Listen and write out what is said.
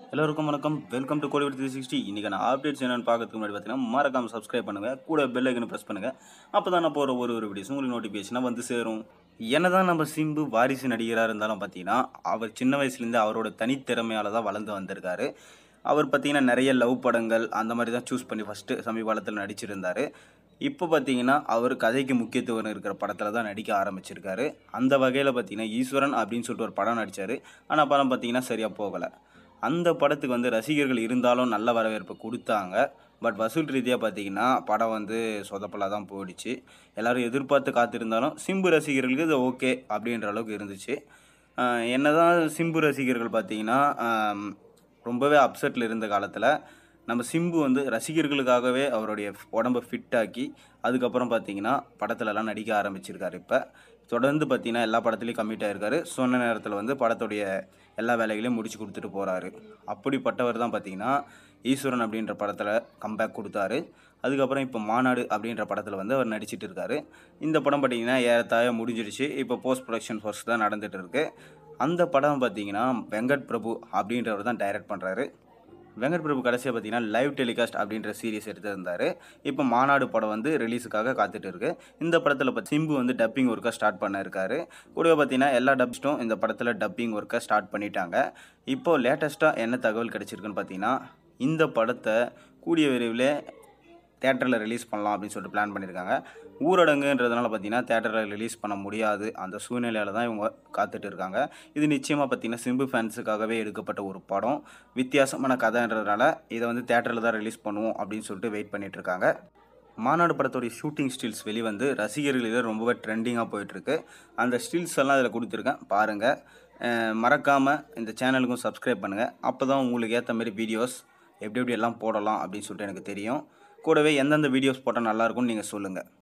எல்லோருக்கும் வணக்கம் welcome to Kodi three sixty இன்றைக்கான அப்டேட்ஸ் என்னென்னு பார்க்கறதுக்கு முன்னாடி பார்த்தீங்கன்னா மறக்காம சப்ஸ்கிரைப் பண்ணுங்கள் கூட பெல் ஐக்கனை ப்ரெஸ் பண்ணுங்கள் அப்போ தான் நான் போகிற ஒரு ஒரு வீடியோஸ் உங்களுக்கு நோட்டிஃபிகேஷனாக வந்து சேரும் என்னதான் நம்ம சிம்பு வாரிசு நடிகராக இருந்தாலும் பார்த்தீங்கன்னா அவர் சின்ன வயசுலேருந்து அவரோட தனித்திறமையால் தான் வளர்ந்து வந்திருக்காரு அவர் பார்த்தீங்கன்னா நிறைய லவ் படங்கள் அந்த மாதிரி தான் சூஸ் பண்ணி ஃபஸ்ட்டு சமீப காலத்தில் நடிச்சிருந்தார் இப்போ பார்த்தீங்கன்னா அவர் கதைக்கு முக்கியத்துவம் இருக்கிற படத்தில் தான் நடிக்க ஆரம்பிச்சிருக்காரு அந்த வகையில் பார்த்தீங்கன்னா ஈஸ்வரன் அப்படின்னு சொல்லிட்டு ஒரு படம் நடித்தார் ஆனால் படம் பார்த்தீங்கன்னா சரியாக போகலை அந்த படத்துக்கு வந்து ரசிகர்கள் இருந்தாலும் நல்ல வரவேற்பு கொடுத்தாங்க பட் வசூல் ரீதியாக பார்த்தீங்கன்னா படம் வந்து சொதப்பலாக தான் போயிடுச்சு எல்லோரும் எதிர்பார்த்து காத்திருந்தாலும் சிம்பு ரசிகர்களுக்கு இது ஓகே அப்படின்ற அளவுக்கு இருந்துச்சு ஆஹ் என்னதான் சிம்பு ரசிகர்கள் பார்த்தீங்கன்னா ஆம், ரொம்பவே அப்செட்டில் இருந்த காலத்தில் நம்ம சிம்பு வந்து ரசிகர்களுக்காகவே அவருடைய உடம்பை ஃபிட் ஆக்கி அதுக்கப்புறம் பார்த்தீங்கன்னா படத்துலலாம் நடிக்க ஆரம்பிச்சிருக்காரு இப்போ தொடர்ந்து பார்த்தீங்கன்னா எல்லா படத்துலையும் கம்மிட் ஆயிருக்காரு சொன்ன நேரத்தில் வந்து படத்துடைய எல்லா வேலைகளையும் முடிச்சு கொடுத்துட்டு போகிறாரு அப்படிப்பட்டவர் தான் பார்த்தீங்கன்னா ஈஸ்வரன் அப்படின்ற படத்தில் கம்பேக் கொடுத்தாரு அதுக்கப்புறம் இப்போ மாநாடு அப்படின்ற படத்தில் வந்து அவர் நடிச்சிட்டு இருக்காரு இந்த படம் பார்த்தீங்கன்னா ஏறத்தாழ முடிஞ்சிருச்சு இப்போ போஸ்ட் ப்ரொடக்ஷன் ஒர்க்ஸ் தான் நடந்துட்டு இருக்கு அந்த படம் பார்த்தீங்கன்னா வெங்கட் பிரபு அப்படின்றவர் தான் டைரக்ட் பண்ணுறாரு வெங்கட் பிரபு கடைசியாக பார்த்தீங்கன்னா லைவ் டெலிகாஸ்ட் அப்படின்ற சீரிஸ் எடுத்திருந்தார் இப்போ மாநாடு படம் வந்து ரிலீஸுக்காக காத்துட்டு இருக்கு இந்த படத்தில் இப்போ சிம்பு வந்து டப்பிங் ஒர்க்கை ஸ்டார்ட் பண்ண இருக்காரு கூடவே பார்த்தீங்கன்னா எல்லா டப்ஸ்ட்டும் இந்த படத்தில் டப்பிங் ஒர்க்கை ஸ்டார்ட் பண்ணிட்டாங்க இப்போது லேட்டஸ்ட்டாக என்ன தகவல் கிடைச்சிருக்குன்னு பார்த்தீங்கன்னா இந்த படத்தை கூடிய விரைவில் தேட்டரில் ரிலீஸ் பண்ணலாம் அப்படின்னு சொல்லிட்டு பிளான் பண்ணியிருக்காங்க ஊரடங்குன்றதுனால பார்த்தீங்கன்னா தேட்டரில் ரிலீஸ் பண்ண முடியாது அந்த சூழ்நிலையில் தான் இவங்க காத்துட்டு இருக்காங்க இது நிச்சயமாக பார்த்தீங்கன்னா சிம்பு ஃபேன்ஸுக்காகவே எடுக்கப்பட்ட ஒரு படம் வித்தியாசமான கதைன்றதுனால இதை வந்து தேட்டரில் தான் ரிலீஸ் பண்ணுவோம் அப்படின்னு சொல்லிட்டு வெயிட் பண்ணிட்டு இருக்காங்க மாநாடு படத்துடைய ஷூட்டிங் ஸ்டில்ஸ் வெளிவந்து ரசிகர்களிடையே ரொம்பவே ட்ரெண்டிங்காக போயிட்டுருக்கு அந்த ஸ்டில்ஸ் எல்லாம் இதில் கொடுத்துருக்கேன் பாருங்கள் மறக்காமல் இந்த சேனலுக்கும் சப்ஸ்கிரைப் பண்ணுங்கள் அப்போ தான் உங்களுக்கு ஏற்ற மாதிரி வீடியோஸ் எப்படி எப்படி எல்லாம் போடலாம் அப்படின்னு சொல்லிட்டு எனக்கு தெரியும் கூடவே எந்தெந்த வீடியோஸ் போட்டால் நல்லாயிருக்கும்னு நீங்கள் சொல்லுங்கள்